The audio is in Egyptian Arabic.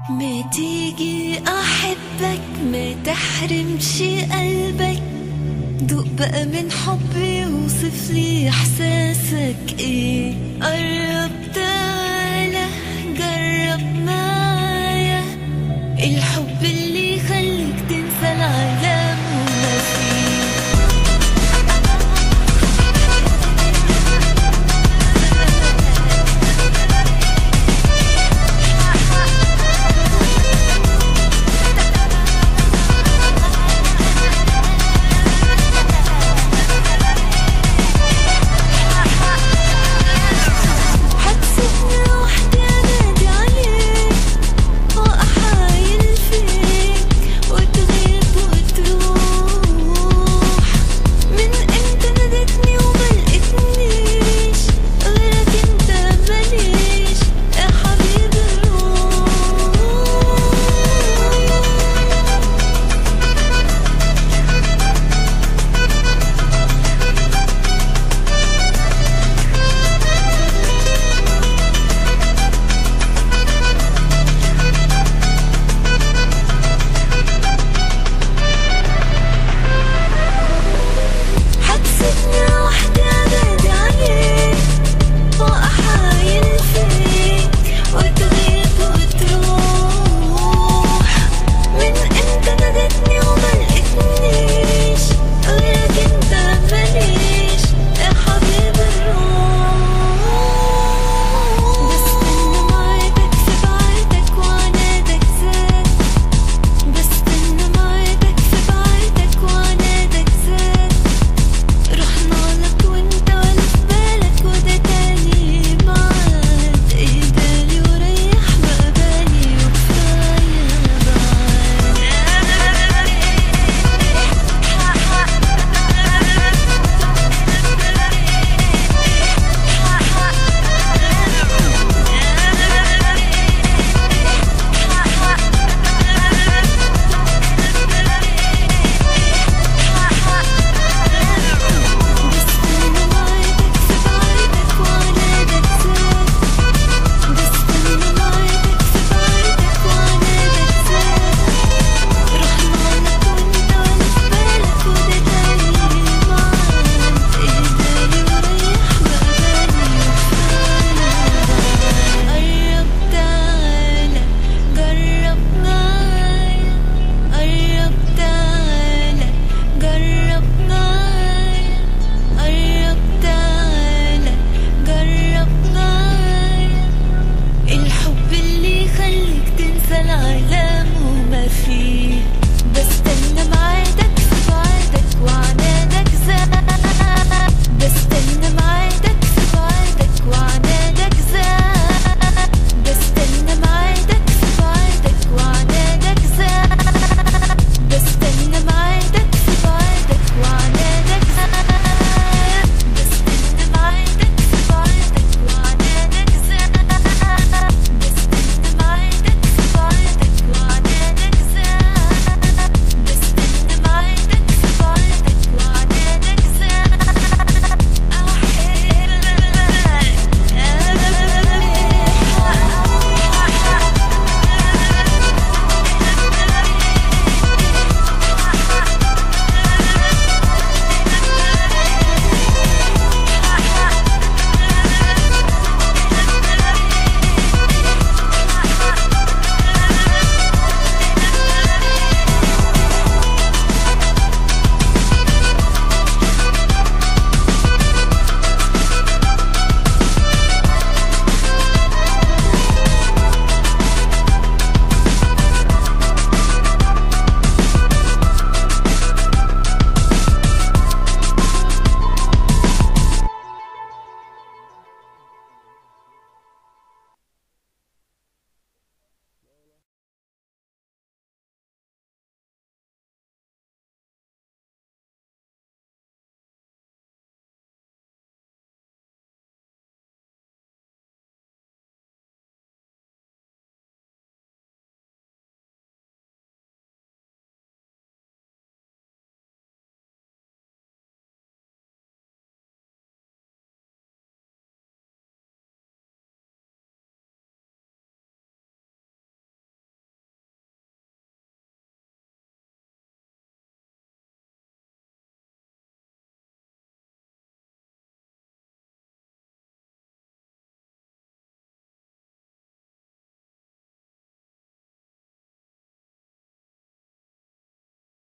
ما تيجي احبك ما تحرمش قلبك دوق بقى من حبي وصف لي احساسك ايه قرب تعالى جرب معايا الحب اللي يخليك تنسى العالم وما فيه هتسيبني لوحدي انادي عليك واحايل فيك وتغيب وتروح من امتى نادتني وما لقيتنيش غيرك انت ماليش يا حبيبي الروح هتسيبني لوحدي انادي عليك واحايل فيك وتغيب وتروح من امتى نادتني وما لقيتنيش غيرك انت ماليش يا حبيبي الروح بستنى معاك في بعدك وعنادك زاد بستنى معاك في بعدك وعنادك زاد رحنا لك وانت ولا في بالك وده تاني معاد ايه بالي وريح بقى بالي وكفاية بستنى معاك في بعدك وعنادك زاد بستنى معاك في بعدك وعنادك زاد رحنا لك وانت ولا في بالك وده تاني معاد ايه بالي وريح بقى بالي وكفاية قرب تعالى جرب معايا قرب تعالى جرب معايا قرب تعالى جرب معايا الحب اللي يخليك تنسى العالم وما فيه بس